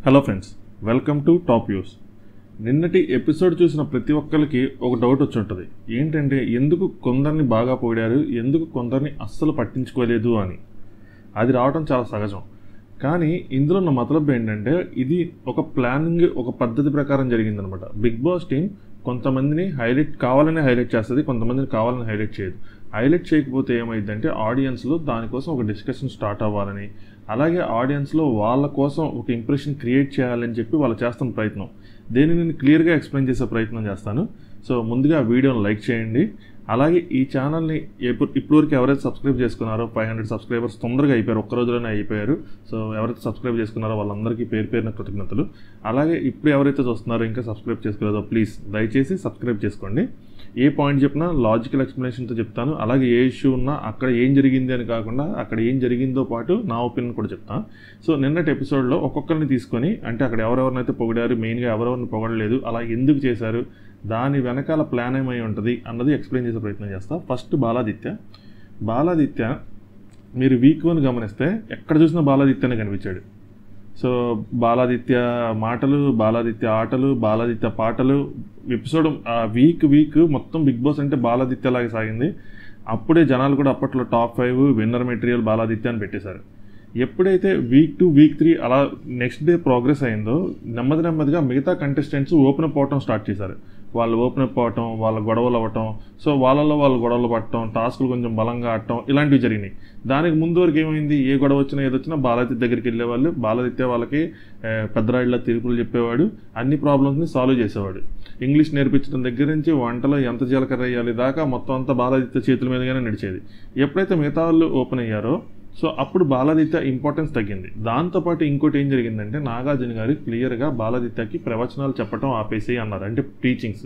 hello friends welcome to top news నిన్నటి episode చూసిన ప్రతి ఒక్కరికి ఒక డౌట్ వచ్చి ఉంటుంది ఏంటంటే ఎందుకు కొందరిని బాగా పోయారు ఎందుకు కొందరిని అస్సలు పట్టించుకోలేదు అని అది రావడం చాలా సహజం కానీ ఇందులో ఉన్న మతలబ్ ఏంటంటే ఇది ఒక ప్లానింగ్ ఒక పద్ధతి ప్రకారం జరిగిందనమాట బిగ్ బాస్ టీం కొంతమందిని హైలైట్ కావాలని హైలైట్ చేస్తుంది కొంతమందిని కావాలని హైలైట్ చేయదు హైలైట్ చేయకపోతే ఏమైందంటే ఆడియన్స్లో దానికోసం ఒక డిస్కషన్ స్టార్ట్ అవ్వాలని అలాగే ఆడియన్స్లో వాళ్ళ కోసం ఒక ఇంప్రెషన్ క్రియేట్ చేయాలని చెప్పి వాళ్ళు చేస్తున్న ప్రయత్నం దీన్ని నేను క్లియర్గా ఎక్స్ప్లెయిన్ చేసే ప్రయత్నం చేస్తాను సో ముందుగా వీడియోని లైక్ చేయండి అలాగే ఈ ఛానల్ని ఎప్పుడు ఇప్పటివరకు ఎవరైతే సబ్స్క్రైబ్ చేసుకున్నారో ఫైవ్ హండ్రెడ్ సబ్స్క్రైబర్స్ తొందరగా అయిపోయారు ఒక్క రోజులోనే అయిపోయారు సో ఎవరైతే సబ్స్క్రైబ్ చేసుకున్నారో వాళ్ళందరికీ పేరు పేరున కృతజ్ఞతలు అలాగే ఇప్పుడు ఎవరైతే చూస్తున్నారో ఇంకా సబ్స్క్రైబ్ చేసుకోలేదో ప్లీజ్ దయచేసి సబ్స్క్రైబ్ చేసుకోండి ఏ పాయింట్ చెప్పినా లాజికల్ ఎక్స్ప్లెనేషన్తో చెప్తాను అలాగే ఏ ఇష్యూ ఉన్నా అక్కడ ఏం జరిగింది అని కాకుండా అక్కడ ఏం జరిగిందో పాటు నా ఒపీనియన్ కూడా చెప్తాను సో నిన్నటి ఎపిసోడ్లో ఒక్కొక్కరిని తీసుకొని అంటే అక్కడ ఎవరెవరినైతే పొగిడారు మెయిన్గా ఎవరెవరిని పొగడలేదు అలా ఎందుకు చేశారు దాని వెనకాల ప్లాన్ ఏమై ఉంటుంది అన్నది ఎక్స్ప్లెయిన్ చేసే ప్రయత్నం చేస్తా ఫస్ట్ బాలాదిత్య బాలాదిత్య మీరు వీక్ వన్ గమనిస్తే ఎక్కడ చూసినా బాలాదిత్యనే కనిపించాడు సో బాలాదిత్య మాటలు బాలాదిత్య ఆటలు బాలాదిత్య పాటలు ఎపిసోడ్ వీక్ వీక్ మొత్తం బిగ్ బాస్ అంటే బాలాదిత్య లాగా సాగింది అప్పుడే జనాలు కూడా అప్పట్లో top five winner material Baladitya అని పెట్టేశారు ఎప్పుడైతే వీక్ టు వీక్ త్రీ అలా నెక్స్ట్ డే ప్రోగ్రెస్ అయిందో నెమ్మది నెమ్మదిగా మిగతా కంటెస్టెంట్స్ ఓపెన్ అప్ అవటం స్టార్ట్ చేశారు వాళ్ళు ఓపెన్ అప్ అవటం వాళ్ళ గొడవలు అవ్వటం సో వాళ్ళలో వాళ్ళు గొడవలు పట్టడం టాస్కులు కొంచెం బలంగా ఆడటం ఇలాంటివి జరిగినాయి దానికి ముందు వరకు ఏమైంది ఏ గొడవ వచ్చినా ఏదొచ్చినా బాలాదిత్య దగ్గరికి వెళ్ళేవాళ్ళు బాలాదిత్య వాళ్ళకి పెద్దరాళ్ళ తీర్పులు చెప్పేవాడు అన్ని ప్రాబ్లమ్స్ని సాల్వ్ చేసేవాడు ఇంగ్లీష్ నేర్పించడం దగ్గర నుంచి వంటలో ఎంత జీలకర్ర వేయాలి దాకా మొత్తం అంతా బాలాదిత్య చేతుల మీదుగానే నడిచేది ఎప్పుడైతే మిగతా వాళ్ళు ఓపెన్ అయ్యారో సో అప్పుడు బాలాదిత్య ఇంపార్టెన్స్ తగ్గింది దాంతోపాటు ఇంకోటి ఏం జరిగిందంటే నాగార్జున గారు క్లియర్గా బాలాదిత్యకి ప్రవచనాలు చెప్పడం ఆపేసి అన్నారు అంటే టీచింగ్స్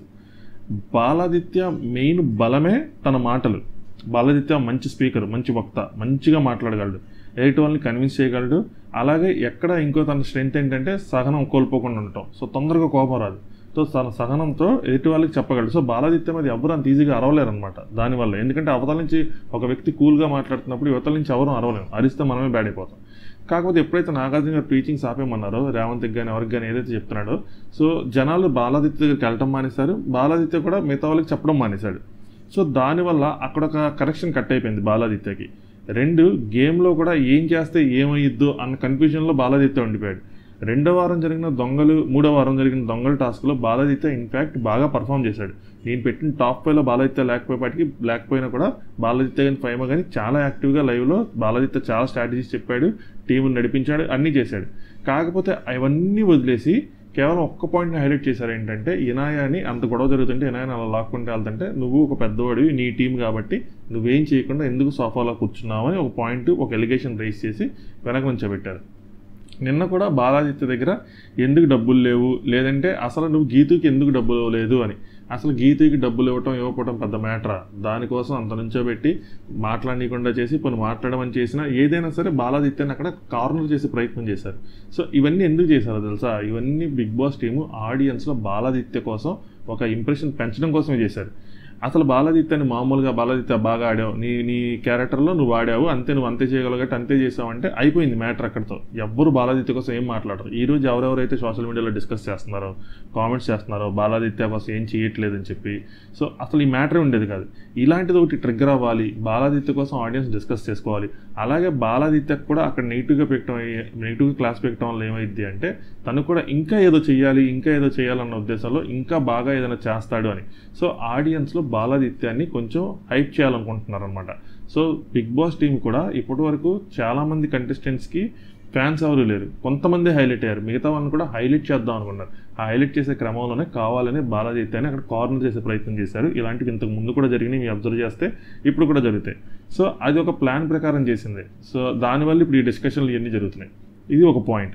బాలాదిత్య మెయిన్ బలమే తన మాటలు బాలాదిత్య మంచి స్పీకర్ మంచి వక్త మంచిగా మాట్లాడగలడు ఎదుటి వాళ్ళని కన్విన్స్ చేయగలడు అలాగే ఎక్కడ ఇంకో తన స్ట్రెంత్ ఏంటంటే సహనం కోల్పోకుండా ఉండటం సో తొందరగా కోపం రాదు సో తన సహనంతో ఎదుటి వాళ్ళకి చెప్పగలడు సో బాలాదిత్య మీద ఎవరు అంత ఈజీగా అరవలేరు అనమాట దానివల్ల ఎందుకంటే అవతల నుంచి ఒక వ్యక్తి కూల్గా మాట్లాడుతున్నప్పుడు యువతల నుంచి ఎవరు అరవలేము అరిస్తే మనమే బ్యాడ్ అయిపోతాం కాకపోతే ఎప్పుడైతే నాగార్జున గారు టీచింగ్స్ ఆపేమన్నారో రేవంత్కి కానీ ఎవరికి కానీ ఏదైతే చెప్తున్నాడో సో జనాలు బాలాదిత్య దగ్గరికి వెళ్ళటం మానేశారు బాలాదిత్య కూడా మిగతా వాళ్ళకి చెప్పడం మానేశాడు సో దానివల్ల అక్కడ ఒక కరెక్షన్ కట్ అయిపోయింది బాలాదిత్యకి రెండు గేమ్లో కూడా ఏం చేస్తే ఏమయ్యిద్దో అన్న కన్ఫ్యూజన్లో బాలాదిత్య ఉండిపోయాడు రెండో వారం జరిగిన దొంగలు మూడో వారం జరిగిన దొంగల టాస్క్లో బాలాదిత్య ఇన్ఫ్యాక్ట్ బాగా పర్ఫామ్ చేశాడు నేను పెట్టిన టాప్ ఫైవ్లో బాలాదిత్య లేకపోయేపాటికి లేకపోయినా కూడా బాలాదిత్య కానీ ఫైవ్ కానీ చాలా యాక్టివ్గా లైవ్లో బాలాదిత్య చాలా స్ట్రాటజీస్ చెప్పాడు టీంని నడిపించాడు అన్నీ చేశాడు కాకపోతే అవన్నీ వదిలేసి కేవలం ఒక్క పాయింట్ని హైలైట్ చేశారు ఏంటంటే ఇనాయాని అంత గొడవ జరుగుతుంటే ఇనాయాని అలా లాక్కుంటే వెళ్తుంటే నువ్వు ఒక పెద్దవాడివి నీ టీం కాబట్టి నువ్వేం చేయకుండా ఎందుకు సోఫాలో కూర్చున్నావు అని ఒక పాయింట్ ఒక ఎలిగేషన్ రైస్ చేసి వెనక నుంచోబెట్టారు నిన్న కూడా బాలాదిత్య దగ్గర ఎందుకు డబ్బులు లేవు లేదంటే అసలు నువ్వు గీతుకి ఎందుకు డబ్బులు లేదు అని అసలు గీతుకి డబ్బులు ఇవ్వటం ఇవ్వకపోవటం పెద్ద మ్యాటరా దానికోసం అంత నుంచోబెట్టి మాట్లాడనీయకుండా చేసి కొన్ని మాట్లాడమని చేసినా ఏదైనా సరే బాలాదిత్యని అక్కడ కార్నర్ చేసే ప్రయత్నం చేశారు సో ఇవన్నీ ఎందుకు చేశారో తెలుసా ఇవన్నీ బిగ్ బాస్ టీము ఆడియన్స్లో బాలాదిత్య కోసం ఒక ఇంప్రెషన్ పెంచడం కోసమే చేశారు అసలు బాలాదిత్యని మామూలుగా బాలాదిత్య బాగా ఆడావు నీ నీ క్యారెక్టర్లో నువ్వు ఆడావు అంతే నువ్వు అంతే చేయగలగట్టు అంతే చేసావు అంటే అయిపోయింది మ్యాటర్ అక్కడితో ఎవ్వరు బాలాదిత్య కోసం ఏం మాట్లాడరు ఈ రోజు ఎవరెవరైతే సోషల్ మీడియాలో డిస్కస్ చేస్తున్నారో కామెంట్స్ చేస్తున్నారో బాలాదిత్య కోసం ఏం చేయట్లేదు అని చెప్పి సో అసలు ఈ మ్యాటర్ ఉండేది కాదు ఇలాంటిది ఒకటి ట్రిగ్గర్ అవ్వాలి బాలాదిత్య కోసం ఆడియన్స్ డిస్కస్ చేసుకోవాలి అలాగే బాలాదిత్యకు కూడా అక్కడ నెగిటివ్గా పెట్టడం నెగిటివ్గా క్లాస్ పెట్టడం వల్ల ఏమైంది అంటే తను కూడా ఇంకా ఏదో చేయాలి ఇంకా ఏదో చేయాలన్న ఉద్దేశంలో ఇంకా బాగా ఏదైనా చేస్తాడు అని సో ఆడియన్స్లో బాలాదిత్యాన్ని కొంచెం హైప్ చేయాలనుకుంటున్నారు అనమాట సో బిగ్ బాస్ టీం కూడా ఇప్పటి వరకు చాలామంది కంటెస్టెంట్స్కి ఫ్యాన్స్ ఎవరు లేరు కొంతమంది హైలైట్ అయ్యారు మిగతా వాళ్ళని కూడా హైలైట్ చేద్దాం అనుకున్నారు ఆ హైలైట్ చేసే క్రమంలోనే కావాలని బాలాదిత్యాన్ని అక్కడ కార్నర్ చేసే ప్రయత్నం చేశారు ఇలాంటివి ఇంతకు ముందు కూడా జరిగినాయి మీరు అబ్జర్వ్ చేస్తే ఇప్పుడు కూడా జరుగుతాయి సో అది ఒక ప్లాన్ ప్రకారం చేసింది సో దానివల్ల ఇప్పుడు ఈ డిస్కషన్లు ఇవన్నీ జరుగుతున్నాయి ఇది ఒక పాయింట్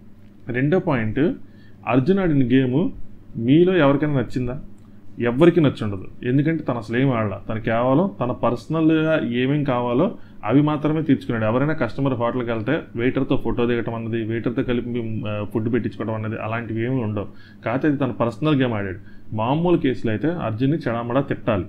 రెండో పాయింట్ అర్జున్ ఆడిన గేమ్ మీలో ఎవరికైనా నచ్చిందా ఎవరికి నచ్చుండదు ఎందుకంటే తను అసలు ఏం ఆడాల తను కేవలం తన పర్సనల్గా ఏమేం కావాలో అవి మాత్రమే తీర్చుకున్నాడు ఎవరైనా కస్టమర్ హోటల్కి వెళ్తే వెయిటర్తో ఫోటో దిగటం అన్నది వెయిటర్తో కలిపి ఫుడ్ పెట్టించుకోవడం అనేది అలాంటివి ఏమి ఉండవు కాకపోతే అది తన పర్సనల్ గేమ్ ఆడాడు మామూలు కేసులో అయితే అర్జున్ని చెడామడా తిట్టాలి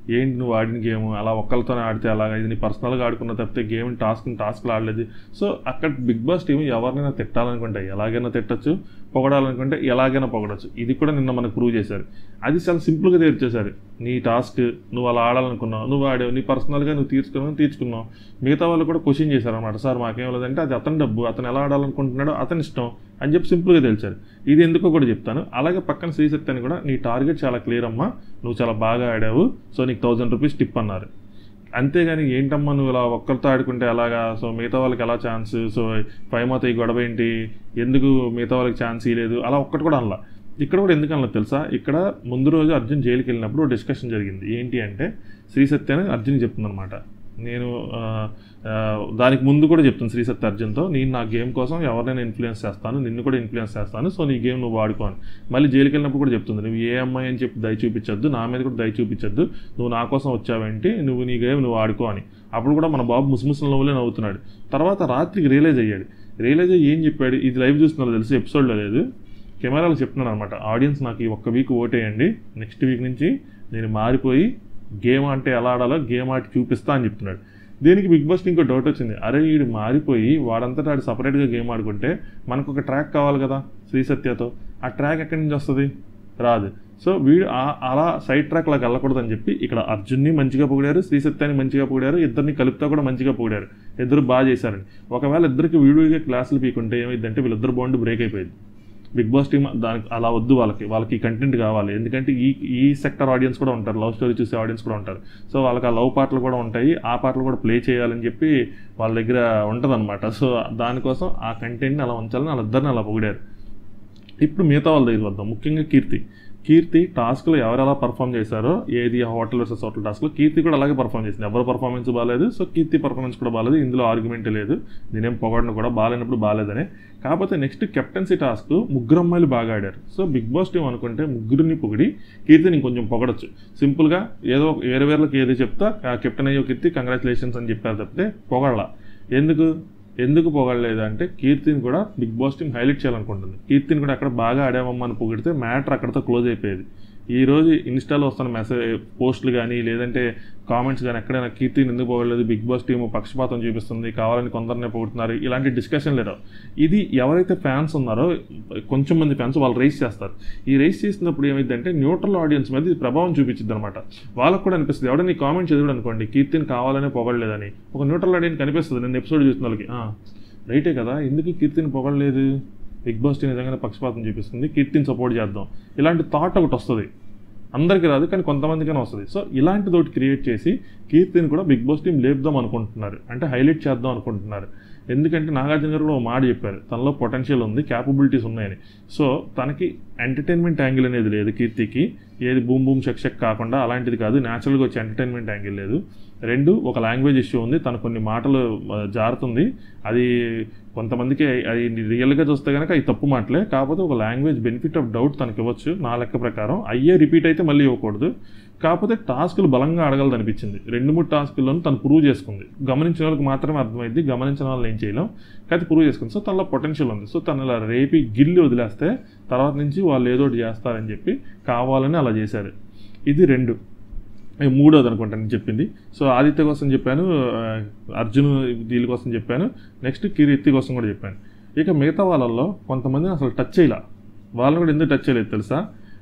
ఏంటి నువ్వు ఆడిన గేమ్ అలా ఒక్కరితోనే ఆడితే అలాగా ఇది నీ పర్సనల్గా ఆడుకున్న తప్పితే గేమ్ టాస్క్ టాస్క్లు ఆడలేదు సో అక్కడ బిగ్ బాస్ టీం ఎవరినైనా తిట్టాలనుకుంటే ఎలాగైనా తిట్టచ్చు పొగడాలనుకుంటే ఎలాగైనా పొగడచ్చు ఇది కూడా నిన్న మనకు ప్రూవ్ చేశారు అది చాలా సింపుల్గా తీర్చేశారు నీ టాస్క్ నువ్వు అలా ఆడాలనుకున్నావు నువ్వు ఆడావు నీ పర్సనల్గా నువ్వు తీర్చుకున్నావు తీర్చుకున్నావు మిగతా వాళ్ళు కూడా క్వశ్చన్ చేశారు అనమాట సార్ మాకేం లేదంటే అది అతని డబ్బు అతను ఎలా ఆడాలనుకుంటున్నాడో అతని ఇష్టం అని చెప్పి సింపుల్గా తెలిసారు ఇది ఎందుకో కూడా చెప్తాను అలాగే పక్కన శ్రీశక్తి కూడా నీ టార్గెట్ చాలా క్లియర్ అమ్మా నువ్వు చాలా బాగా ఆడావు సో నీకు థౌజండ్ రూపీస్ టిప్ అన్నారు అంతేగాని ఏంటమ్మా నువ్వు ఇలా ఒక్కరితో ఆడుకుంటే అలాగా సో మిగతా వాళ్ళకి ఎలా ఛాన్స్ సో ఫైవ్ మాత ఈ గొడవ ఏంటి ఎందుకు మిగతా వాళ్ళకి ఛాన్స్ ఇవ్వలేదు అలా ఒక్కటి కూడా అనలా ఇక్కడ కూడా ఎందుకు అనలేదు తెలుసా ఇక్కడ ముందు రోజు అర్జున్ జైలుకి వెళ్ళినప్పుడు డిస్కషన్ జరిగింది ఏంటి అంటే శ్రీ సత్య అని అర్జున్ చెప్తుందనమాట నేను ఆ, ఆ, దానికి ముందు కూడా చెప్తాను శ్రీ సత్య అర్జున్తో నేను నా గేమ్ కోసం ఎవరినైనా ఇన్ఫ్లుయెన్స్ చేస్తాను నిన్ను కూడా ఇన్ఫ్లుయెన్స్ చేస్తాను సో నీ గేమ్ నువ్వు వాడుకో అని మళ్ళీ జైలుకి వెళ్ళినప్పుడు కూడా చెప్తుంది నువ్వు ఏ అమ్మాయి అని చెప్పి దయ చూపించొద్దు నా మీద కూడా దయ చూపించొద్దు నువ్వు నా కోసం వచ్చావేంటి నువ్వు నీ గేమ్ నువ్వు ఆడుకో అని అప్పుడు కూడా మన బాబు ముసిముసిన నవ్వులే నవ్వుతున్నాడు తర్వాత రాత్రికి రియలైజ్ అయ్యాడు రియలైజ్ అయ్యి ఏం చెప్పాడు ఇది లైవ్ చూస్తున్నారు తెలుసు ఎపిసోడ్లో లేదు కెమెరాలో చెప్తున్నాను అనమాట ఆడియన్స్ నాకు ఈ ఒక్క వీక్ ఓటేయండి నెక్స్ట్ వీక్ నుంచి నేను మారిపోయి గేమ్ అంటే ఎలా ఆడాలో గేమ్ ఆడి చూపిస్తా అని చెప్తున్నాడు దీనికి బిగ్ బాస్కి ఇంకో డౌట్ వచ్చింది అరే వీడు మారిపోయి వాడంతటా ఆడు సపరేట్గా గేమ్ ఆడుకుంటే మనకు ఒక ట్రాక్ కావాలి కదా శ్రీ సత్యతో ఆ ట్రాక్ ఎక్కడి నుంచి వస్తుంది రాదు సో వీడు ఆ- అలా సైడ్ ట్రాక్ లాగా వెళ్ళకూడదని చెప్పి ఇక్కడ అర్జున్ని మంచిగా పొగిడారు శ్రీ సత్యాన్ని మంచిగా పొగిడారు ఇద్దరిని కలుపుతా కూడా మంచిగా పొగిడారు ఇద్దరు బాగా చేశారని ఒకవేళ ఇద్దరికి వీడియోగా క్లాసులు పీకుంటే ఏమైందంటే వీళ్ళిద్దరు బాండ్ బ్రేక్ అయిపోయింది బిగ్ బాస్ టీమ్ దానికి అలా వద్దు వాళ్ళకి వాళ్ళకి కంటెంట్ కావాలి ఎందుకంటే ఈ ఈ సెక్టర్ ఆడియన్స్ కూడా ఉంటారు లవ్ స్టోరీ చూసే ఆడియన్స్ కూడా ఉంటారు సో వాళ్ళకి ఆ లవ్ పాటలు కూడా ఉంటాయి ఆ పాటలు కూడా ప్లే చేయాలని చెప్పి వాళ్ళ దగ్గర ఉంటుందన్నమాట సో దానికోసం ఆ కంటెంట్ని అలా ఉంచాలని వాళ్ళిద్దరిని అలా పొగిడారు ఇప్పుడు మిగతా వాళ్ళ దగ్గర వద్దాం ముఖ్యంగా కీర్తి కీర్తి టాస్క్లో ఎవరు ఎలా పర్ఫామ్ చేశారో ఏది హోటల్ వర్సెస్ హోటల్ టాస్క్లో కీర్తి కూడా అలాగే పర్ఫామ్ చేసింది ఎవరి పర్ఫార్మెన్స్ బాగాలేదు సో కీర్తి పర్ఫార్మెన్స్ కూడా బాగాలేదు ఇందులో ఆర్గ్యుమెంట్ లేదు నేనేం పొగడను కూడా బాగాలేనప్పుడు బాగాలేదని కాకపోతే నెక్స్ట్ కెప్టెన్సీ టాస్క్ ముగ్గురు అమ్మాయిలు బాగా ఆడారు సో బిగ్ బాస్ టీం అనుకుంటే ముగ్గురిని పొగిడి కీర్తిని ఇంకొంచెం పొగడొచ్చు సింపుల్గా ఏదో ఒక- వేరే వేరేకి ఏదో చెప్తా కెప్టెన్ అయ్యో కీర్తి కంగ్రాచులేషన్స్ అని చెప్పారు తప్పితే పొగడలా ఎందుకు ఎందుకు పొగడలేదు అంటే కీర్తిని కూడా బిగ్ బాస్ టీం హైలైట్ చేయాలనుకుంటుంది కీర్తిని కూడా అక్కడ బాగా ఆడామమ్మా అని పొగిడితే మ్యాటర్ అక్కడతో క్లోజ్ అయిపోయేది ఈ రోజు ఇన్స్టాలో వస్తున్న మెసేజ్ పోస్టులు కానీ లేదంటే కామెంట్స్ కానీ ఎక్కడైనా కీర్తిని ఎందుకు పొగడలేదు బిగ్ బాస్ టీం పక్షపాతం చూపిస్తుంది కావాలని కొందరినే పొగుడుతున్నారు ఇలాంటి డిస్కషన్ లేదు ఇది ఎవరైతే ఫ్యాన్స్ ఉన్నారో కొంచెం మంది ఫ్యాన్స్ వాళ్ళు రేస్ చేస్తారు ఈ రేస్ చేసినప్పుడు ఏమైందంటే న్యూట్రల్ ఆడియన్స్ మీద ఇది ప్రభావం చూపించింది అనమాట వాళ్ళకు కూడా అనిపిస్తుంది ఎవడైనా ఈ కామెంట్ చదివాడు అనుకోండి కీర్తిని కావాలనే పొగడలేదని ఒక న్యూట్రల్ ఆడియన్స్ కనిపిస్తుంది నేను ఎపిసోడ్ చూసిన వాళ్ళకి "ఆ, రైటే కదా ఎందుకు కీర్తిని పొగడలేదు బిగ్ బాస్ టీం నిజంగానే పక్షపాతం చూపిస్తుంది కీర్తిని సపోర్ట్ చేద్దాం ఇలాంటి థాట్ ఒకటి వస్తుంది అందరికీ రాదు కానీ కొంతమందికైనా వస్తుంది సో ఇలాంటిది ఒకటి క్రియేట్ చేసి కీర్తిని కూడా బిగ్ బాస్ టీం లేపుదాం అనుకుంటున్నారు అంటే హైలైట్ చేద్దాం అనుకుంటున్నారు ఎందుకంటే నాగార్జున గారు కూడా ఒక మాట చెప్పారు తనలో పొటెన్షియల్ ఉంది క్యాపబిలిటీస్ ఉన్నాయని సో తనకి ఎంటర్టైన్మెంట్ యాంగిల్ అనేది లేదు కీర్తికి ఏది బూమ్ బూమ్ షక్ షక్ కాకుండా అలాంటిది కాదు న్యాచురల్గా వచ్చే ఎంటర్టైన్మెంట్ యాంగిల్ లేదు రెండు ఒక లాంగ్వేజ్ ఇష్యూ ఉంది తను కొన్ని మాటలు ఆ, జారుతుంది అది కొంతమందికి అది రియల్గా చూస్తే కనుక అది తప్పు మాటలే కాకపోతే ఒక లాంగ్వేజ్ బెనిఫిట్ ఆఫ్ డౌట్ తనకి ఇవ్వచ్చు నా లెక్క ప్రకారం అయ్యే రిపీట్ అయితే మళ్ళీ ఇవ్వకూడదు కాకపోతే టాస్కులు బలంగా అడగలదు అనిపించింది రెండు మూడు టాస్కుల్లోనూ తను ప్రూవ్ చేసుకుంది గమనించిన వాళ్ళకి మాత్రమే అర్థమైంది గమనించిన వాళ్ళు ఏం చేయలేం కాకపోతే ప్రూవ్ చేసుకుంది సో తనలో పొటెన్షియల్ ఉంది సో తను ఇలా రేపి గిల్లి వదిలేస్తే తర్వాత నుంచి వాళ్ళు ఏదో ఒకటి చేస్తారని చెప్పి కావాలని అలా చేశారు ఇది రెండు ఇది మూడోది అనుకుంటా నేను చెప్పింది సో ఆదిత్య కోసం చెప్పాను ఆ, అర్జున్ దీని కోసం చెప్పాను నెక్స్ట్ కీర్తి కోసం కూడా చెప్పాను ఇక మిగతా వాళ్ళల్లో కొంతమందిని అసలు టచ్ చేయలే వాళ్ళని కూడా ఎందుకు టచ్ చేయలేదు తెలుసా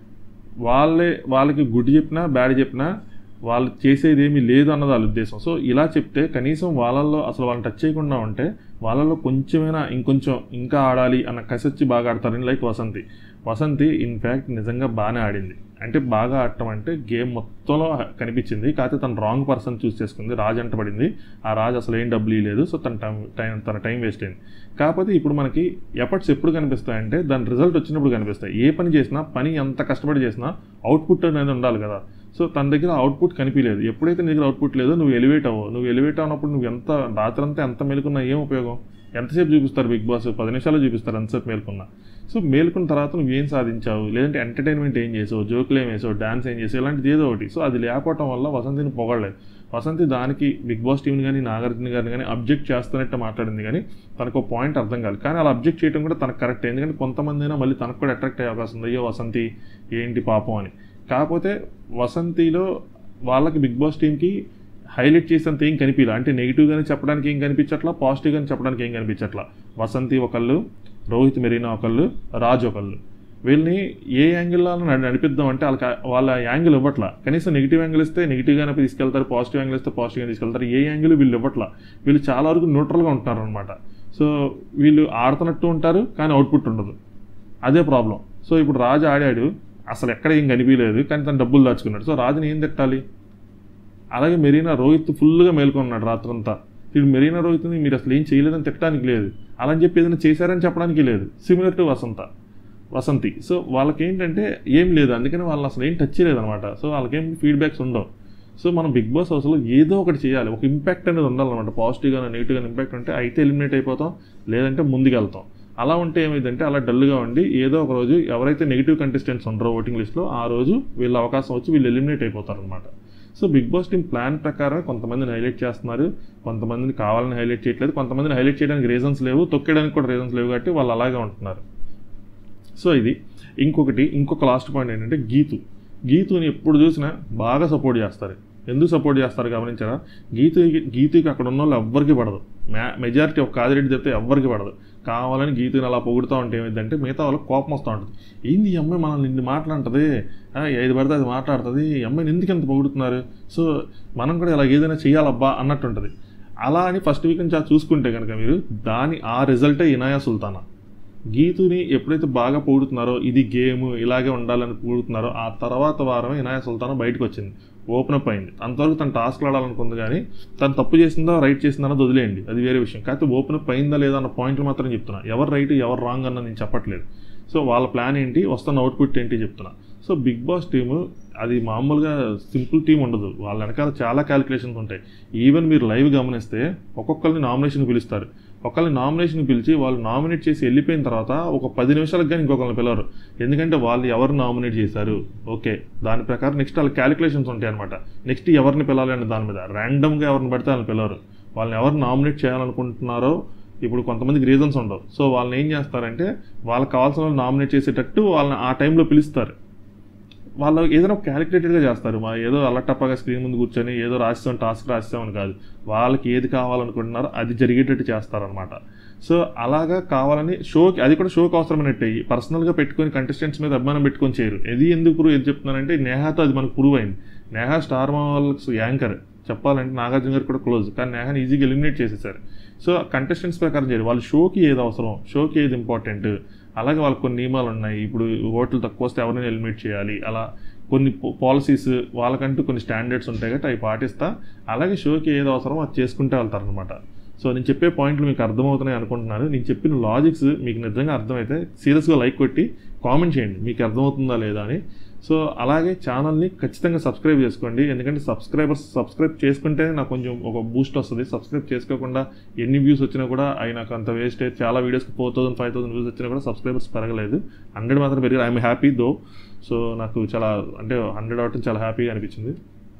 వాళ్ళే వాళ్ళకి గుడ్ చెప్పినా బ్యాడ్ చెప్పినా వాళ్ళు చేసేది ఏమీ లేదు అన్నది వాళ్ళ ఉద్దేశం సో ఇలా చెప్తే కనీసం వాళ్ళల్లో అసలు వాళ్ళని టచ్ చేయకుండా ఉంటే వాళ్ళల్లో కొంచెమైనా ఇంకొంచెం ఇంకా ఆడాలి అన్న కసొచ్చి బాగా ఆడతారని లైక్ వసంతి వసంతి ఇన్ఫ్యాక్ట్ నిజంగా బాగానే ఆడింది అంటే బాగా ఆడటం అంటే గేమ్ మొత్తంలో కనిపించింది కాకపోతే తను రాంగ్ పర్సన్ చూస్ చేసుకుంది రాజ్ అంట పడింది ఆ రాజ్ అసలు ఏం డబ్బులు లేదు సో తన టైం టైం తన టైం వేస్ట్ అయింది కాకపోతే ఇప్పుడు మనకి ఎఫర్ట్స్ ఎప్పుడు కనిపిస్తాయంటే దాని రిజల్ట్ వచ్చినప్పుడు కనిపిస్తాయి ఏ పని చేసినా పని ఎంత కష్టపడి చేసినా అవుట్పుట్ అనేది ఉండాలి కదా సో తన దగ్గర అవుట్పుట్ కనిపించలేదు ఎప్పుడైతే నీ దగ్గర అవుట్పుట్ లేదో నువ్వు ఎలివేట్ అవ్వవు నువ్వు ఎలివేట్ అవునప్పుడు నువ్వు ఎంత రాత్రంతా ఎంత మేలుకున్నా ఏం ఉపయోగం ఎంతసేపు చూపిస్తారు బిగ్ బాస్ పది నిమిషాలు చూపిస్తారు ఎంతసేపు మేల్కొన్నా సో మేల్కొన్న తర్వాత నువ్వు ఏం సాధించావు లేదంటే ఎంటర్టైన్మెంట్ ఏం చేసావు జోకులు ఏం వేసావు డాన్స్ ఏం చేసావు ఇలాంటిది ఏదో ఒకటి సో అది లేకపోవటం వల్ల వసంతిని పొగడలేదు వసంతి దానికి బిగ్ బాస్ టీంని కానీ నాగార్జున గారిని కానీ అబ్జెక్ట్ చేస్తున్నట్టు మాట్లాడింది కానీ తనకు పాయింట్ అర్థం కాదు కానీ అలా అబ్జెక్ట్ చేయడం కూడా తనకు కరెక్ట్ ఎందుకంటే కొంతమంది అయినా మళ్ళీ తనకు కూడా అట్రాక్ట్ అయ్యే అవకాశం ఉంది అయ్యో వసంతి ఏంటి పాపం అని కాకపోతే వసంతిలో వాళ్ళకి బిగ్ బాస్ టీంకి హైలైట్ చేసేంత ఏం కనిపించలే అంటే నెగిటివ్గానే చెప్పడానికి ఏం కనిపించట్లా పాజిటివ్గానే చెప్పడానికి ఏం కనిపించట్లా వసంతి ఒకళ్ళు రోహిత్ మెరీనా ఒకళ్ళు రాజ్ ఒకళ్ళు వీళ్ళని ఏ యాంగిల్లో నడిపిద్దాం అంటే వాళ్ళకి వాళ్ళ యాంగిల్ ఇవ్వట్లా కనీసం నెగిటివ్ యాంగిల్ ఇస్తే నెగిటివ్గానే తీసుకెళ్తారు పాజిటివ్ యాంగిల్ ఇస్తే పాజిటివ్గా తీసుకెళ్తారు ఏ యాంగిల్ వీళ్ళు ఇవ్వట్లా వీళ్ళు చాలా వరకు న్యూట్రల్గా ఉంటున్నారు అనమాట సో వీళ్ళు ఆడుతున్నట్టు ఉంటారు కానీ అవుట్పుట్ ఉండదు అదే ప్రాబ్లం సో ఇప్పుడు రాజు ఆడాడు అసలు ఎక్కడ ఏం కనిపించలేదు కానీ తను డబ్బులు దాచుకున్నాడు సో రాజుని ఏం తిట్టాలి అలాగే మెరీనా రోహిత్ ఫుల్గా మేల్కొన్నాడు రాత్రంతా ఇప్పుడు మెరీనా రోహిత్ని మీరు అసలు ఏం చేయలేదని తిట్టడానికి లేదు అలా అని చెప్పి ఏదైనా చేశారని చెప్పడానికి లేదు similar to Vasantha Vasanthi so వాళ్ళకి ఏంటంటే ఏం లేదు అందుకని వాళ్ళు అసలు ఏం టచ్ చేయలేదన్నమాట సో వాళ్ళకేం ఫీడ్బ్యాక్స్ ఉండవు సో మనం బిగ్ బాస్ హౌస్లో ఏదో ఒకటి చేయాలి ఒక ఇంపాక్ట్ అనేది ఉండాలన్నమాట పాజిటివ్గా నెగిటివ్గా ఇంపాక్ట్ ఉంటే అయితే ఎలిమినేట్ అయిపోతాం లేదంటే ముందుకు వెళ్తాం అలా ఉంటే ఏమైందంటే అలా డల్గా ఉండి ఏదో ఒక రోజు ఎవరైతే నెగిటివ్ కంటెస్టెంట్స్ ఉంటారో ఓటింగ్ లిస్ట్లో ఆ రోజు వీళ్ళ అవకాశం వచ్చి వీళ్ళు ఎలిమినేట్ అయిపోతారు అనమాట so Bigg Boss team plan ప్రకారం కొంతమందిని హైలైట్ చేస్తున్నారు కొంతమందిని కావాలని హైలైట్ చేయట్లేదు కొంతమందిని హైలైట్ చేయడానికి రీజన్స్ లేవు తొక్కడానికి కూడా రీజన్స్ లేవు కాబట్టి వాళ్ళు అలాగే ఉంటున్నారు సో ఇది ఇంకొకటి ఇంకొక లాస్ట్ పాయింట్ ఏంటంటే గీతు గీతుని ఎప్పుడు చూసినా బాగా సపోర్ట్ చేస్తారు ఎందుకు సపోర్ట్ చేస్తారు గమనించారా గీతు గీతుకి అక్కడ ఉన్న వాళ్ళు ఎవ్వరికి పడదు మ్యా మెజారిటీ ఒక కాదిరెడ్డి చెప్తే ఎవ్వరికి పడదు కావాలని గీతుని అలా పొగుడుతూ ఉంటే ఏమైందంటే మిగతా వాళ్ళకి కోపం వస్తూ ఉంటుంది ఏంది ఈ అమ్మాయి మనల్ని ఇన్ని మాట్లాడుతుంది ఏది పడితే అది మాట్లాడుతుంది ఈ అమ్మాయిని ఎందుకు ఎంత పొగుడుతున్నారు సో మనం కూడా ఇలా ఏదైనా చేయాలబ్బా అన్నట్టు ఉంటుంది అలా అని ఫస్ట్ వీక్ నుంచి చూసుకుంటే కనుక మీరు దాని ఆ రిజల్టే ఇనాయా సుల్తానా గీతుని ఎప్పుడైతే బాగా పొగుడుతున్నారో ఇది గేమ్ ఇలాగే ఉండాలని పొగుడుతున్నారో ఆ తర్వాత వారమే ఇనాయా సుల్తానా బయటకు వచ్చింది ఓపెన్ అప్ అయింది అంతవరకు తను టాస్క్లు ఆడాలనుకుంది కానీ తను తప్పు చేసిందో రైట్ చేసిందో అన్నది వదిలేయండి అది వేరే విషయం కాకపోతే ఓపెన్ అప్ అయిందా లేదా అన్న పాయింట్లు మాత్రం చెప్తున్నా ఎవరు రైట్ ఎవరు రాంగ్ అన్న నేను చెప్పట్లేదు సో వాళ్ళ ప్లాన్ ఏంటి వస్తున్న అవుట్పుట్ ఏంటి చెప్తున్నా సో బిగ్ బాస్ టీము అది మామూలుగా సింపుల్ టీం ఉండదు వాళ్ళ వెనకాల చాలా క్యాలిక్యులేషన్స్ ఉంటాయి ఈవెన్ మీరు లైవ్ గమనిస్తే ఒక్కొక్కరిని నామినేషన్ పిలుస్తారు ఒకళ్ళని నామినేషన్ పిలిచి వాళ్ళు నామినేట్ చేసి వెళ్ళిపోయిన తర్వాత ఒక పది నిమిషాలకు కానీ ఇంకొకరిని పిలవరు ఎందుకంటే వాళ్ళు ఎవరు నామినేట్ చేశారు ఓకే దాని ప్రకారం నెక్స్ట్ వాళ్ళ క్యాలిక్యులేషన్స్ ఉంటాయి అనమాట నెక్స్ట్ ఎవరిని పిలాలి అనే దాని మీద ర్యాండమ్గా ఎవరిని పడితే వాళ్ళని పిలవరు వాళ్ళని ఎవరు నామినేట్ చేయాలనుకుంటున్నారో ఇప్పుడు కొంతమందికి రీజన్స్ ఉండవు సో వాళ్ళని ఏం చేస్తారంటే వాళ్ళకి కావాల్సిన వాళ్ళు నామినేట్ చేసేటట్టు వాళ్ళని ఆ టైంలో పిలుస్తారు వాళ్ళు ఏదైనా క్యాలిక్యులేటెడ్గా చేస్తారు మా ఏదో అల్లటప్పగా స్క్రీన్ ముందు కూర్చొని ఏదో రాస్తాం టాస్క్ రాస్తామని కాదు వాళ్ళకి ఏది కావాలనుకుంటున్నారో అది జరిగేటట్టు చేస్తారనమాట సో అలాగా కావాలని షోకి అది కూడా షోకి అవసరమైనట్టు పర్సనల్గా పెట్టుకొని కంటెస్టెంట్స్ మీద అభిమానం పెట్టుకొని చేయరు ఇది ఎందుకు ప్రూవ్ ఏది చెప్తున్నానంటే నేహాతో అది మనకు ప్రూవ్ అయింది నేహా స్టార్ మాల్స్ యాంకర్ చెప్పాలంటే నాగార్జున గారు కూడా క్లోజ్ కానీ నేహాని ఈజీగా ఎలిమినేట్ చేసేసారు సో కంటెస్టెంట్స్ ప్రకారం చేయరు వాళ్ళు షోకి ఏది అవసరం షోకి ఏది ఇంపార్టెంట్ అలాగే వాళ్ళకి కొన్ని నియమాలు ఉన్నాయి ఇప్పుడు ఓట్లు తక్కువ వస్తే ఎవరైనా ఎలిమినేట్ చేయాలి అలా కొన్ని పాలసీస్ వాళ్ళకంటూ కొన్ని స్టాండర్డ్స్ ఉంటాయి కాబట్టి అవి పాటిస్తా అలాగే షోకి ఏది అవసరమో అది చేసుకుంటే వెళ్తారనమాట సో నేను చెప్పే పాయింట్లు మీకు అర్థమవుతున్నాయి అనుకుంటున్నాను నేను చెప్పిన లాజిక్స్ మీకు నిజంగా అర్థమైతే సీరియస్గా లైక్ కొట్టి కామెంట్ చేయండి మీకు అర్థమవుతుందా లేదా అని సో అలాగే ఛానల్ని ఖచ్చితంగా సబ్స్క్రైబ్ చేసుకోండి ఎందుకంటే సబ్స్క్రైబర్స్ సబ్స్క్రైబ్ చేసుకుంటేనే నాకు కొంచెం ఒక బూస్ట్ వస్తుంది సబ్స్క్రైబ్ చేసుకోకుండా ఎన్ని వ్యూస్ వచ్చినా కూడా అవి నాకు అంత వేస్ట్ చాలా వీడియోస్కి four thousand five thousand views వచ్చినా కూడా సబ్స్క్రైబర్స్ పెరగలేదు హండ్రెడ్ మాత్రం పెరిగారు ఐఎమ్ హ్యాపీ దో సో నాకు చాలా అంటే హండ్రెడ్ అవటం చాలా హ్యాపీగా అనిపించింది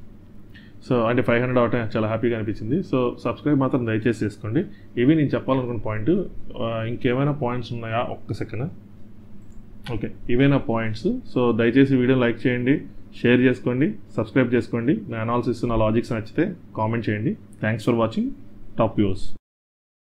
సో అంటే ఫైవ్ హండ్రెడ్ అవటం చాలా హ్యాపీగా అనిపించింది సో సబ్స్క్రైబ్ మాత్రం దయచేసి చేసుకోండి ఇవి నేను చెప్పాలనుకున్న పాయింట్ ఇంకేమైనా పాయింట్స్ ఉన్నాయా ఒక్క సెకండ్ ఓకే ఇవేనా పాయింట్స్ సో దయచేసి వీడియో లైక్ చేయండి షేర్ చేసుకోండి సబ్స్క్రైబ్ చేసుకోండి నా అనాలిసిస్ నా లాజిక్స్ నచ్చితే కామెంట్ చేయండి thanks for watching top views